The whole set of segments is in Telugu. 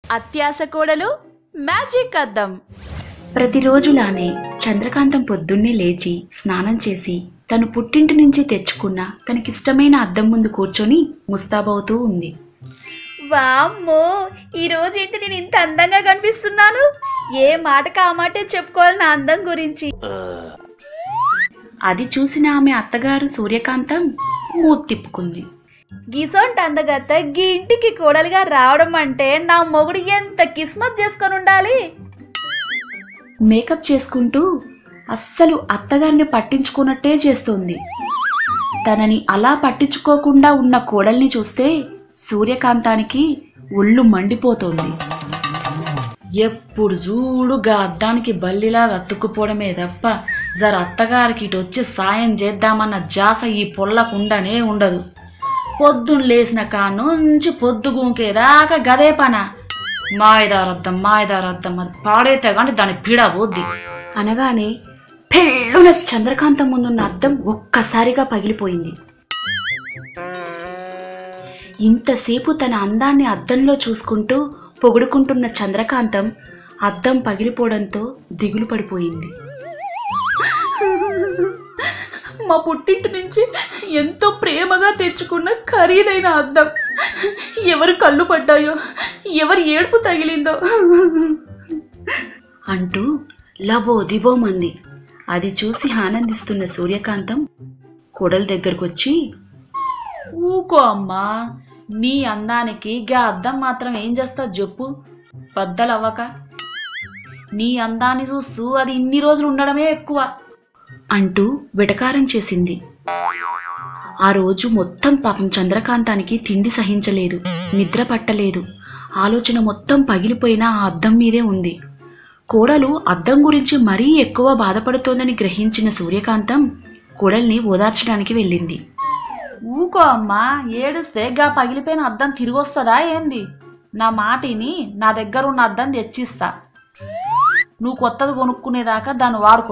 అత్యాస కోడలు మ్యాజిక్ అద్దం ప్రతిరోజులానే చంద్రకాంతం పొద్దున్నే లేచి స్నానం చేసి తను పుట్టింటి నుంచి తెచ్చుకున్న తనకిష్టమైన అద్దం ముందు కూర్చొని ముస్తాబవుతూ ఉంది వామ్మో ఈ రోజు ఏంటి నేను ఇంత అందంగా కనిపిస్తున్నాను ఏ మాటకు ఆ మాటే చెప్పుకోవాలి నా అందం గురించి అది చూసిన ఆమె అత్తగారు సూర్యకాంతం మూతి తిప్పుకుంది గిసొంటి అందగత్త గీ ఇంటికి కోడలిగా రావడం అంటే నా మొగుడు ఎంత కిస్మత్ చేసుకొని ఉండాలి మేకప్ చేసుకుంటూ అస్సలు అత్తగారిని పట్టించుకున్నట్టే చేస్తోంది తనని అలా పట్టించుకోకుండా ఉన్న కోడల్ని చూస్తే సూర్యకాంతానికి ఒళ్ళు మండిపోతోంది ఎప్పుడు చూడుగా అద్దానికి బల్లిలా అతుక్కుపోవడమే తప్ప జర అత్తగారికి ఇటు వచ్చి సాయం చేద్దామన్న జాస ఈ పొల్లకుండానే ఉండదు పొద్దున్న లేచిన కానుంచి పొద్దు గుంకేదాకా గదే పన మాయదారద్దం మాయదారద్దం అది పాడైతే కానీ దాని పీడ పోద్ది అనగానే పెళ్ళున చంద్రకాంతం ముందున్న అద్దం ఒక్కసారిగా పగిలిపోయింది ఇంతసేపు తన అందాన్ని అద్దంలో చూసుకుంటూ పొగుడుకుంటున్న చంద్రకాంతం అద్దం పగిలిపోవడంతో దిగులు పడిపోయింది మా పుట్టింటి నుంచి ఎంతో ప్రేమగా తెచ్చుకున్న ఖరీదైన అద్దం ఎవరు కళ్ళు పడ్డాయో ఎవరి ఏడుపు తగిలిందో అంటూ లబో దిబోమంది అది చూసి ఆనందిస్తున్న సూర్యకాంతం కోడల దగ్గరకొచ్చి ఊకో అమ్మా నీ అందానికి గా అద్దం మాత్రం ఏం చేస్తా చెప్పు బద్దలవ్వక నీ అందాన్ని చూస్తూ అది ఇన్ని రోజులు ఉండడమే ఎక్కువ అంటూ వెటకారం చేసింది ఆ రోజు మొత్తం పాపం చంద్రకాంతానికి తిండి సహించలేదు నిద్ర పట్టలేదు ఆలోచన మొత్తం పగిలిపోయిన ఆ అద్దం మీదే ఉంది కోడలు అద్దం గురించి మరీ ఎక్కువ బాధపడుతోందని గ్రహించిన సూర్యకాంతం కోడల్ని ఓదార్చడానికి వెళ్ళింది ఊకో అమ్మా ఏడుస్తే గా పగిలిపోయిన అద్దం తిరిగొస్తుందా ఏంది నా మాటిని నా దగ్గర ఉన్న అద్దం తెచ్చిస్తా నువ్వు కొత్తది కొనుక్కునేదాకా దాన్ని వాడుకో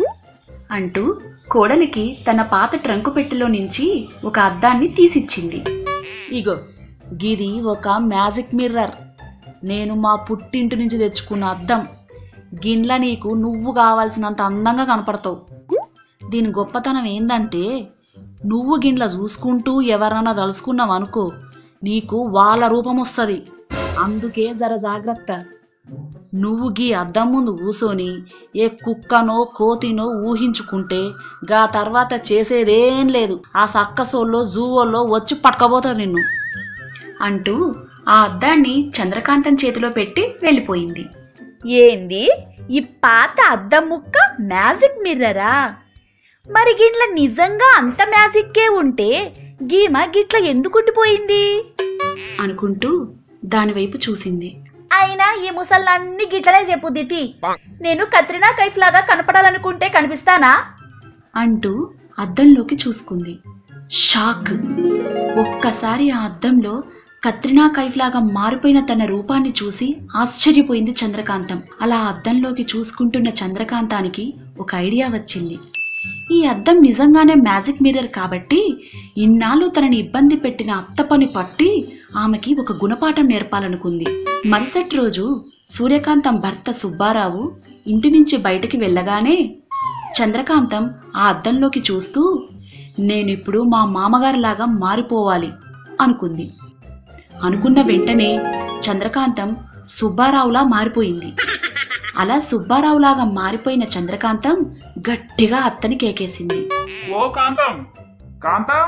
అంటూ కోడలికి తన పాత ట్రంకు పెట్టెలో నుంచి ఒక అద్దాన్ని తీసిచ్చింది ఇగో గిది ఒక మ్యాజిక్ మిర్రర్ నేను మా పుట్టింటి నుంచి తెచ్చుకున్న అద్దం గిన్ల నీకు నువ్వు కావాల్సినంత అందంగా కనపడతావు దీని గొప్పతనం ఏందంటే నువ్వు గిన్ల చూసుకుంటూ ఎవరన్నా తలుసుకున్నావు అనుకో నీకు వాళ్ళ రూపం వస్తుంది అందుకే జర జాగ్రత్త నువ్వు గీ అద్దం ముందు కూసోని ఏ కుక్కనో కోతినో ఊహించుకుంటే గా తర్వాత చేసేదేం లేదు ఆ సక్కసోల్లో జూవోల్లో వచ్చి పట్టుకపోతారు నిన్ను అంటూ ఆ అద్దాన్ని చంద్రకాంతం చేతిలో పెట్టి వెళ్ళిపోయింది ఏంది ఈ పాత అద్దం ముక్క మ్యాజిక్ మిర్రరా మరి గిట్ల నిజంగా అంత మ్యాజిక్కే ఉంటే గీమ గిట్ల ఎందుకు ఉండిపోయింది అనుకుంటూ దానివైపు చూసింది అయినా ఈ ముసళ్ళన్నీ గిట్లనే చెప్పు దితి నేను కత్రినా కైఫ్ లాగా కనపడాలనుకుంటే కనిపిస్తానా అంటూ అద్దంలోకి చూసుకుంది షాక్ ఒక్కసారి ఆ అద్దంలో కత్రినా కైఫ్ లాగా మారిపోయిన తన రూపాన్ని చూసి ఆశ్చర్యపోయింది చంద్రకాంతం అలా అద్దంలోకి చూసుకుంటున్న చంద్రకాంతానికి ఒక ఐడియా వచ్చింది ఈ అద్దం నిజంగానే మ్యాజిక్ మిర్రర్ కాబట్టి ఇన్నాళ్ళు తనని ఇబ్బంది పెట్టిన అత్త పని పట్టి ఆమెకి ఒక గుణపాఠం నేర్పాలనుకుంది మరుసటి రోజు సూర్యకాంతం భర్త సుబ్బారావు ఇంటి నుంచి బయటికి వెళ్ళగానే చంద్రకాంతం ఆ అద్దంలోకి చూస్తూ నేనిప్పుడు మా మామగారిలాగా మారిపోవాలి అనుకుంది అనుకున్న వెంటనే చంద్రకాంతం సుబ్బారావులా మారిపోయింది అలా సుబ్బారావులాగా మారిపోయిన చంద్రకాంతం గట్టిగా అత్తని కేకేసింది ఓ కాంతం కాంతం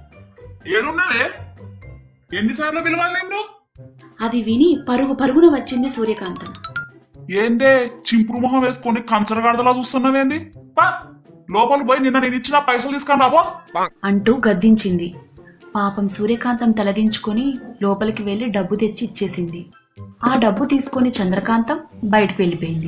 ఏడున్నావే ఎన్నిసార్లు పిలవాలి నిన్ను అది విని పరుగు పరుగున వచ్చింది సూర్యకాంతం ఏందే చింపురు మొహం వేసుకొని కంచరగాడదలా చూస్తున్నావేంది పా లోపల పోయి నిన్న నేను ఇచ్చిన పైసలు తీసుకొని రాబో అంటూ గద్దించింది పాపం సూర్యకాంతం తలదించుకొని లోపలికి వెళ్ళి డబ్బు తెచ్చి ఇచ్చేసింది ఆ డబ్బు తీసుకొని చంద్రకాంతం బయటకు వెళ్ళిపోయింది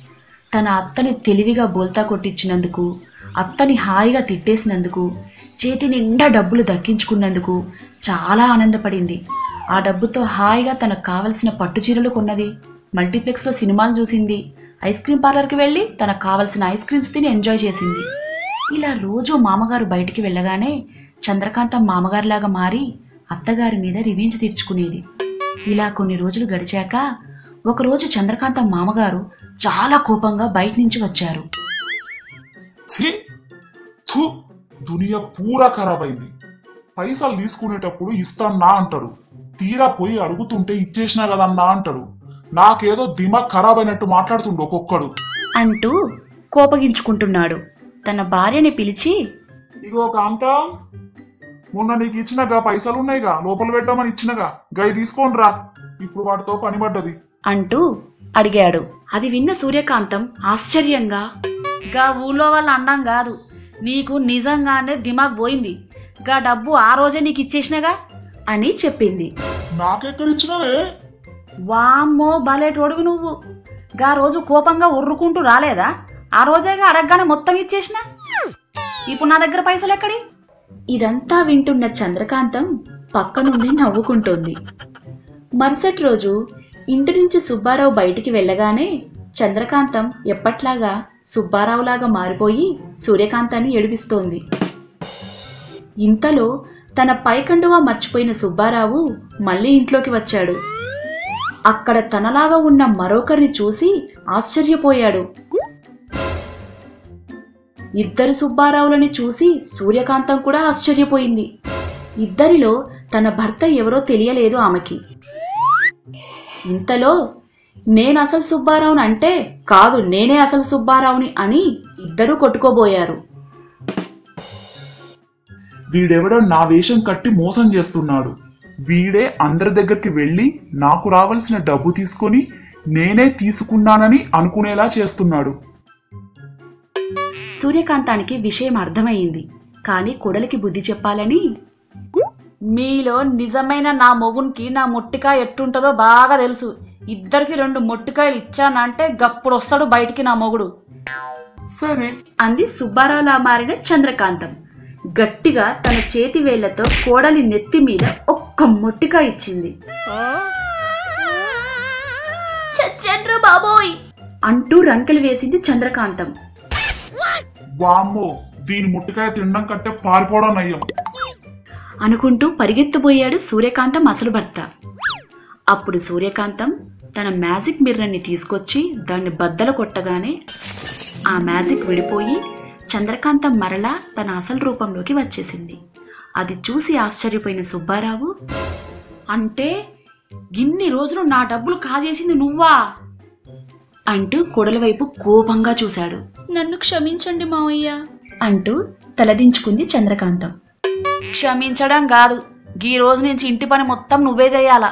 తన అత్తని తెలివిగా బోల్తా కొట్టించినందుకు అత్తని హాయిగా తిట్టేసినందుకు చేతి నిండా డబ్బులు దక్కించుకున్నందుకు చాలా ఆనందపడింది ఆ డబ్బుతో హాయిగా తనకు కావలసిన పట్టు చీరలు కొన్నది మల్టీప్లెక్స్లో సినిమాలు చూసింది ఐస్ క్రీమ్ పార్లర్కి వెళ్ళి తనకు కావలసిన ఐస్ క్రీమ్స్ తిని ఎంజాయ్ చేసింది ఇలా రోజు మామగారు బయటికి వెళ్ళగానే చంద్రకాంతం మామగారిలాగా మారి అత్తగారి మీద రివెంజ్ తీర్చుకునేది ఇలా కొన్ని రోజులు గడిచాక ఒకరోజు చంద్రకాంతం మామగారు చాలా కోపంగా బయట నుంచి వచ్చారు ఛీ థు దునియా పూరా ఖరాబ్ అయింది పైసలు తీసుకునేటప్పుడు ఇస్తానా అంటాడు తీరా పోయి అడుగుతుంటే ఇచ్చేసినా కదన్నా అంటాడు నాకేదో దిమాగ్ ఖరాబ్ అయినట్టు మాట్లాడుతుండు ఒక్కొక్కడు అంటూ కోపగించుకుంటున్నాడు తన భార్యని పిలిచి ఇగో కాంతం మొన్న నీకు ఇచ్చినగా పైసలు ఉన్నాయిగా లోపల పెట్టామని ఇచ్చినగా గై తీసుకోండి రా ఇప్పుడు వాటితో పని పడ్డది అంటూ అడిగాడు అది విన్న సూర్యకాంతం ఆశ్చర్యంగా గా ఊళ్ళో వాళ్ళు అన్నం కాదు నీకు నిజంగానే దిమాగ్ పోయింది గా డబ్బు ఆ రోజే నీకు ఇచ్చేసినగా అని చెప్పింది నాకెక్కడిచ్చినవే వామ్మో భలేటోడుగు నువ్వు గా రోజు కోపంగా ఉర్రుకుంటూ రాలేదా ఆ రోజేగా అడగగానే మొత్తం ఇచ్చేసిన ఇప్పుడు నా దగ్గర పైసలు ఎక్కడి ఇదంతా వింటున్న చంద్రకాంతం పక్క నుండి నవ్వుకుంటోంది మరుసటి రోజు ఇంటి నుంచి సుబ్బారావు బయటికి వెళ్ళగానే చంద్రకాంతం ఎప్పట్లాగా సుబ్బారావులాగా మారిపోయి సూర్యకాంతాన్ని ఏడిపిస్తోంది ఇంతలో తన పైకండువా మర్చిపోయిన సుబ్బారావు మళ్ళీ ఇంట్లోకి వచ్చాడు అక్కడ తనలాగా ఉన్న మరొకరిని చూసి ఆశ్చర్యపోయాడు ఇద్దరు సుబ్బారావులని చూసి సూర్యకాంతం కూడా ఆశ్చర్యపోయింది ఇద్దరిలో తన భర్త ఎవరో తెలియలేదు ఆమెకి ఇంతలో నేను అసలు సుబ్బారావుని అంటే కాదు నేనే అసలు సుబ్బారావుని అని ఇద్దరూ కొట్టుకోబోయారు వీడెవడో నా వేషం కట్టి మోసం చేస్తున్నాడు వీడే అందరి దగ్గరికి వెళ్ళి నాకు రావాల్సిన డబ్బు తీసుకొని నేనే తీసుకున్నానని అనుకునేలా చేస్తున్నాడు సూర్యకాంతానికి విషయం అర్థమైంది కానీ కొడలికి బుద్ధి చెప్పాలని మీలో నిజమైన నా మొగునికి నా మొట్టికాయ ఎట్టుంటుందో బాగా తెలుసు ఇద్దరికి రెండు మొట్టికాయలు ఇచ్చానంటే గప్పుడు వస్తాడు బయటికి నా మొగుడు సరే అంది సుబ్బారావులా మారిన చంద్రకాంతం గట్టిగా తన చేతి వేళ్లతో కోడలి నెత్తి మీద ఒక్క మొట్టిగా ఇచ్చింది చచ్చండ్రు బాబోయ్ అంటూ రంకెలు వేసింది చంద్రకాంతం వామ్మో దీని ముట్టికాయ తినడం కంటే పారిపోవడం నయ్యం అనుకుంటూ పరిగెత్తుపోయాడు సూర్యకాంతం అసలు భర్త అప్పుడు సూర్యకాంతం తన మ్యాజిక్ మిర్రర్ని తీసుకొచ్చి దాన్ని బద్దలు కొట్టగానే ఆ మ్యాజిక్ విడిపోయి చంద్రకాంతం మరలా తన అసలు రూపంలోకి వచ్చేసింది అది చూసి ఆశ్చర్యపోయిన సుబ్బారావు అంటే ఇన్ని రోజులు నా డబ్బులు కాజేసింది నువ్వా అంటూ కొడల వైపు కోపంగా చూశాడు నన్ను క్షమించండి మావయ్య అంటూ తలదించుకుంది చంద్రకాంతం క్షమించడం కాదు ఈ రోజు నుంచి ఇంటి పని మొత్తం నువ్వే చేయాలా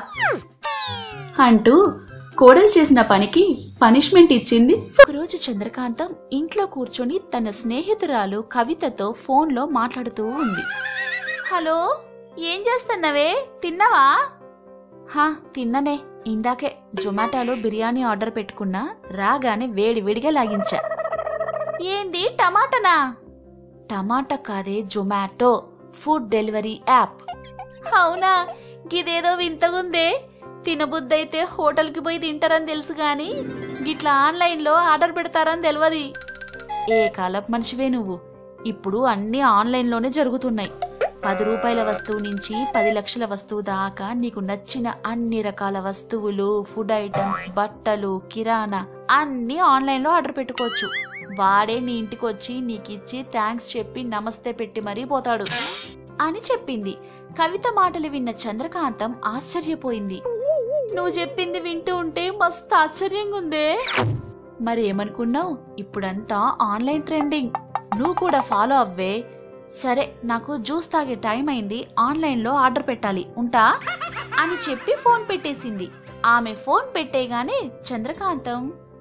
అంటూ కోడలు చేసిన పనికి పనిష్మెంట్ ఇచ్చింది ఒకరోజు చంద్రకాంతం ఇంట్లో కూర్చొని తన స్నేహితురాలు కవితతో ఫోన్లో మాట్లాడుతూ ఉంది హలో ఏం చేస్తున్నావే తిన్నావా హా తిన్ననే ఇందాకే జొమాటోలో బిర్యానీ ఆర్డర్ పెట్టుకున్నా రాగానే వేడి వేడిగా లాగించా ఏంది టమాటనా టమాటా కాదే జొమాటో ఫుడ్ డెలివరీ యాప్ అవునా గిదేదో వింతగుందే తినబుద్దైతే హోటల్కి పోయి తింటారని తెలుసు గాని గిట్లా ఆన్లైన్లో ఆర్డర్ పెడతారని తెలియదు ఏ కాలపు మనిషివే నువ్వు ఇప్పుడు అన్నీ ఆన్లైన్లోనే జరుగుతున్నాయి పది రూపాయల వస్తువు నుంచి పది లక్షల వస్తువు దాకా నీకు నచ్చిన అన్ని రకాల వస్తువులు ఫుడ్ ఐటమ్స్ బట్టలు కిరాణా అన్నీ ఆన్లైన్లో ఆర్డర్ పెట్టుకోవచ్చు వాడే నీ ఇంటికి వచ్చి నీకిచ్చి థ్యాంక్స్ చెప్పి నమస్తే పెట్టి మరీ పోతాడు అని చెప్పింది కవిత మాటలు విన్న చంద్రకాంతం ఆశ్చర్యపోయింది నువ్వు చెప్పింది వింటూ ఉంటే మస్తు ఆశ్చర్యంగా ఉందే మరి ఏమనుకున్నావు ఇప్పుడంతా ఆన్లైన్ ట్రెండింగ్ నువ్వు కూడా ఫాలో అవ్వే సరే నాకు జ్యూస్ తాగే టైం అయింది ఆన్లైన్లో ఆర్డర్ పెట్టాలి ఉంటా అని చెప్పి ఫోన్ పెట్టేసింది ఆమె ఫోన్ పెట్టేగానే చంద్రకాంతం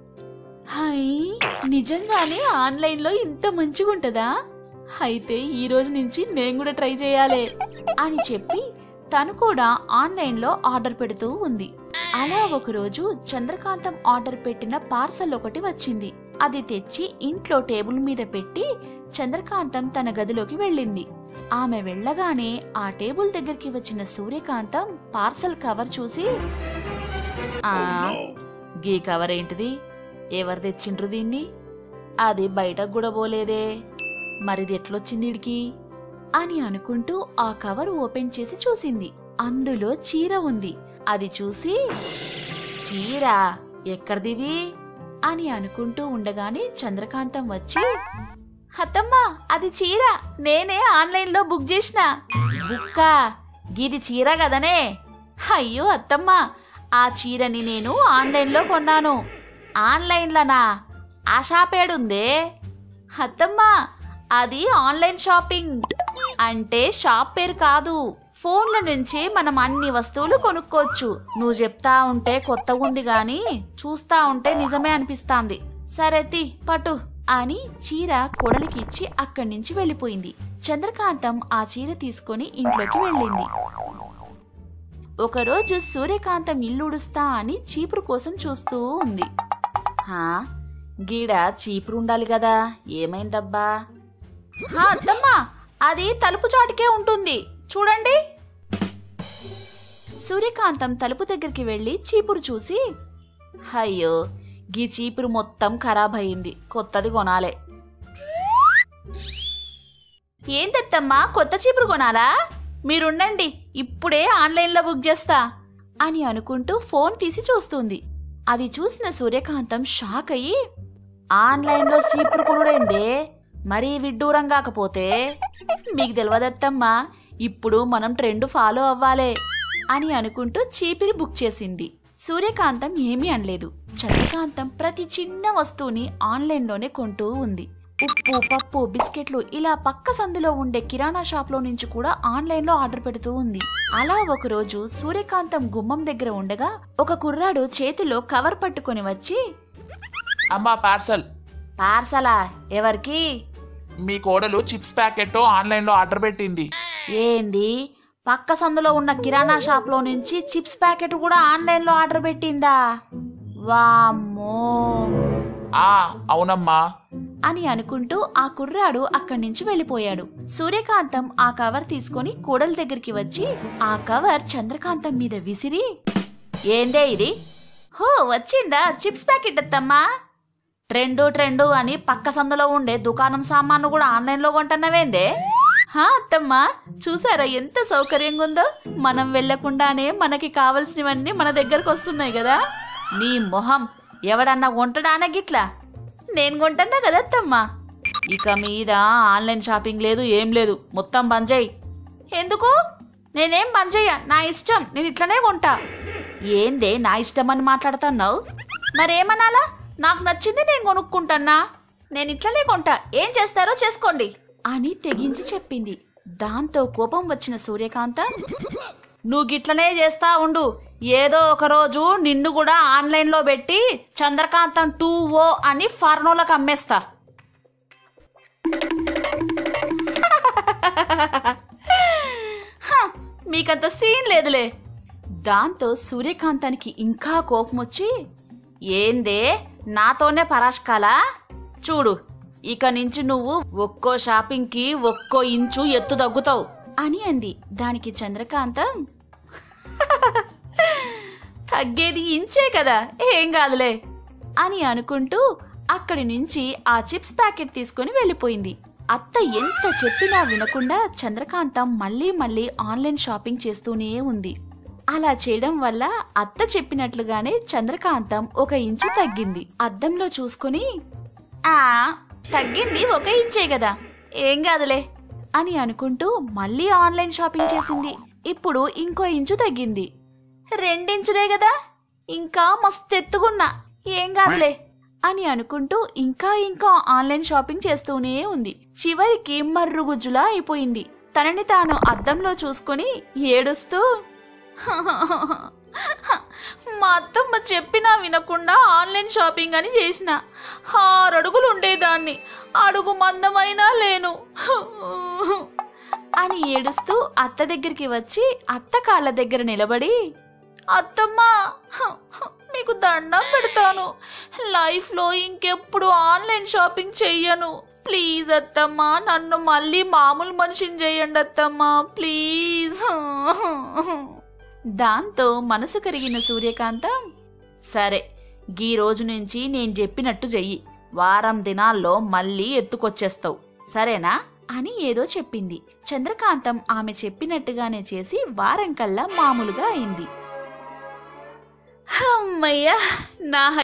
హై నిజంగానే ఆన్లైన్లో ఇంత మంచిగా ఉంటుందా అయితే ఈ రోజు నుంచి నేను కూడా ట్రై చేయాలి అని చెప్పి తను కూడా ఆన్లైన్లో ఆర్డర్ పెడుతూ ఉంది అలా ఒకరోజు చంద్రకాంతం ఆర్డర్ పెట్టిన పార్సల్ ఒకటి వచ్చింది అది తెచ్చి ఇంట్లో టేబుల్ మీద పెట్టి చంద్రకాంతం తన గదిలోకి వెళ్ళింది ఆమె వెళ్ళగానే ఆ టేబుల్ దగ్గరికి వచ్చిన సూర్యకాంతం పార్సల్ కవర్ చూసి ఆ గీ కవర్ ఏంటిది ఎవరు తెచ్చిండ్రు దీన్ని అది బయటకు కూడా పోలేదే మరిది ఎట్లొచ్చింది ఇడికి అని అనుకుంటూ ఆ కవర్ ఓపెన్ చేసి చూసింది అందులో చీర ఉంది అది చూసి చీర ఎక్కడిదిది అని అనుకుంటూ ఉండగానే చంద్రకాంతం వచ్చి అత్తమ్మ అది చీర నేనే ఆన్లైన్లో బుక్ చేసిన బుక్క గిది చీర కదనే అయ్యో అత్తమ్మ ఆ చీరని నేను ఆన్లైన్లో కొన్నాను ఆన్లైన్లనా ఆ షాపేడుందే అత్తమ్మ అది ఆన్లైన్ షాపింగ్ అంటే షాప్ పేరు కాదు ఫోన్ల నుంచి మనం అన్ని వస్తువులు కొనుక్కోవచ్చు నువ్వు చెప్తా ఉంటే కొత్తగా ఉంది గాని చూస్తా ఉంటే నిజమే అనిపిస్తాంది సరే తి పట్టు అని చీర కొడలికి ఇచ్చి అక్కడి నుంచి వెళ్ళిపోయింది చంద్రకాంతం ఆ చీర తీసుకొని ఇంట్లోకి వెళ్ళింది ఒకరోజు సూర్యకాంతం ఇల్లుడుస్తా అని చీపురు కోసం చూస్తూ ఉంది హా గీడ చీపురు ఉండాలి కదా ఏమైందబ్బా హా అత్తమ్మా అది తలుపు చాటుకే ఉంటుంది చూడండి సూర్యకాంతం తలుపు దగ్గరికి వెళ్ళి చీపురు చూసి అయ్యో గీ చీపురు మొత్తం ఖరాబ్ అయింది కొత్తది కొనాలే ఏందత్తమ్మా కొత్త చీపురు కొనాలా మీరుండండి ఇప్పుడే ఆన్లైన్లో బుక్ చేస్తా అని అనుకుంటూ ఫోన్ తీసి చూస్తుంది అది చూసిన సూర్యకాంతం షాక్ అయ్యి ఆన్లైన్లో చీపురు కొనుడైందే మరీ విడ్డూరం కాకపోతే మీకు తెలియదత్తమ్మా ఇప్పుడు మనం ట్రెండ్ ఫాలో అవ్వాలే అని అనుకుంటూ చీపిరి బుక్ చేసింది సూర్యకాంతం ఏమీ అనలేదు చంద్రకాంతం ప్రతి చిన్న వస్తువుని ఆన్లైన్లోనే కొంటూ ఉంది ఉప్పు పప్పు బిస్కెట్లు ఇలా పక్క సందులో ఉండే కిరాణా షాప్లో నుంచి కూడా ఆన్లైన్లో ఆర్డర్ పెడుతూ ఉంది అలా ఒకరోజు సూర్యకాంతం గుమ్మం దగ్గర ఉండగా ఒక కుర్రాడు చేతిలో కవర్ పట్టుకొని వచ్చి అమ్మా పార్సల్ పార్సలా ఎవరికి మీ కోడలు చిప్స్ ప్యాకెట్ ఆన్లైన్లో ఆర్డర్ పెట్టింది ఏంది పక్క సందులో ఉన్న కిరాణా షాప్లో నుంచి చిప్స్ ప్యాకెట్ కూడా ఆన్లైన్లో ఆర్డర్ పెట్టిందా వామ్మో ఆ అవునమ్మా అని అనుకుంటూ ఆ కుర్రాడు అక్కడి నుంచి వెళ్ళిపోయాడు సూర్యకాంతం ఆ కవర్ తీసుకొని కోడల దగ్గరికి వచ్చి ఆ కవర్ చంద్రకాంతం మీద విసిరి ఏందే ఇది హో వచ్చిందా చిప్స్ ప్యాకెట్ అత్తమ్మా ట్రెండు ట్రెండు అని పక్క సందులో ఉండే దుకాణం సామాను కూడా ఆన్లైన్లో కొంటున్నావేందే హా అత్తమ్మా చూసారా ఎంత సౌకర్యంగా ఉందో మనం వెళ్లకుండానే మనకి కావలసినవన్నీ మన దగ్గరకు వస్తున్నాయి కదా నీ మొహం ఎవడన్నా కొంటడానా గిట్లా నేను కొంటున్నా కదా అత్తమ్మా ఇక మీద ఆన్లైన్ షాపింగ్ లేదు ఏం లేదు మొత్తం బంద్ చేయి ఎందుకు నేనేం పని చెయ్య నా ఇష్టం నేను ఇట్లనే కొంటా ఏందే నా ఇష్టం అని మాట్లాడుతున్నావు మరేమనాలా నాకు నచ్చింది నేను కొనుక్కుంటానా నేను ఇట్లనే కొంటా ఏం చేస్తారో చేసుకోండి అని తెగించి చెప్పింది దాంతో కోపం వచ్చిన సూర్యకాంతం నువ్వు గిట్లనే చేస్తా ఉండు ఏదో ఒక రోజు నిన్ను కూడా ఆన్లైన్లో పెట్టి చంద్రకాంతం టూ ఓ అని ఫర్నోలకు అమ్మేస్తా "హ, మీకంత సీన్ లేదులే దాంతో సూర్యకాంతానికి ఇంకా కోపం వచ్చి ఏందే నాతోనే పరాష్కాలా చూడు ఇక నుంచి నువ్వు ఒక్కో షాపింగ్కి ఒక్కో ఇంచు ఎత్తు తగ్గుతావు అని అంది దానికి చంద్రకాంతం తగ్గేది ఇంచే కదా ఏం కాదులే అని అనుకుంటూ అక్కడి నుంచి ఆ చిప్స్ ప్యాకెట్ తీసుకుని వెళ్ళిపోయింది అత్త ఎంత చెప్పినా వినకుండా చంద్రకాంతం మళ్ళీ మళ్ళీ ఆన్లైన్ షాపింగ్ చేస్తూనే ఉంది అలా చేయడం వల్ల అత్త చెప్పినట్లుగానే చంద్రకాంతం ఒక ఇంచు తగ్గింది అద్దంలో చూసుకుని ఆ తగ్గింది ఒక ఇంచే కదా ఏం కాదులే అని అనుకుంటూ మళ్ళీ ఆన్లైన్ షాపింగ్ చేసింది ఇప్పుడు ఇంకో ఇంచు తగ్గింది రెండించులే కదా ఇంకా మస్తు ఎత్తుకున్నా ఏం కాదులే అని అనుకుంటూ ఇంకా ఇంకా ఆన్లైన్ షాపింగ్ చేస్తూనే ఉంది చివరికి మర్రుగుజ్జులా అయిపోయింది తనని తాను అద్దంలో చూసుకొని ఏడుస్తూ మా అత్తమ్మ చెప్పినా వినకుండా ఆన్లైన్ షాపింగ్ అని చేసిన ఆరు అడుగులు ఉండేదాన్ని అడుగు మందమైనా లేను అని ఏడుస్తూ అత్త దగ్గరికి వచ్చి అత్త కాళ్ళ దగ్గర నిలబడి అత్తమ్మా మీకు దండం పెడతాను లైఫ్లో ఇంకెప్పుడు ఆన్లైన్ షాపింగ్ చెయ్యను ప్లీజ్ అత్తమ్మా నన్ను మళ్ళీ మామూలు మనిషిని చేయండి అత్తమ్మా ప్లీజ్ దాంతో మనసు కరిగిన సూర్యకాంతం సరే గీ రోజు నుంచి నేను చెప్పినట్టు చెయ్యి వారం దినాల్లో మళ్ళీ ఎత్తుకొచ్చేస్తావు సరేనా అని ఏదో చెప్పింది చంద్రకాంతం ఆమె చెప్పినట్టుగానే చేసి వారం కల్లా మామూలుగా అయింది అమ్మయ్యా నా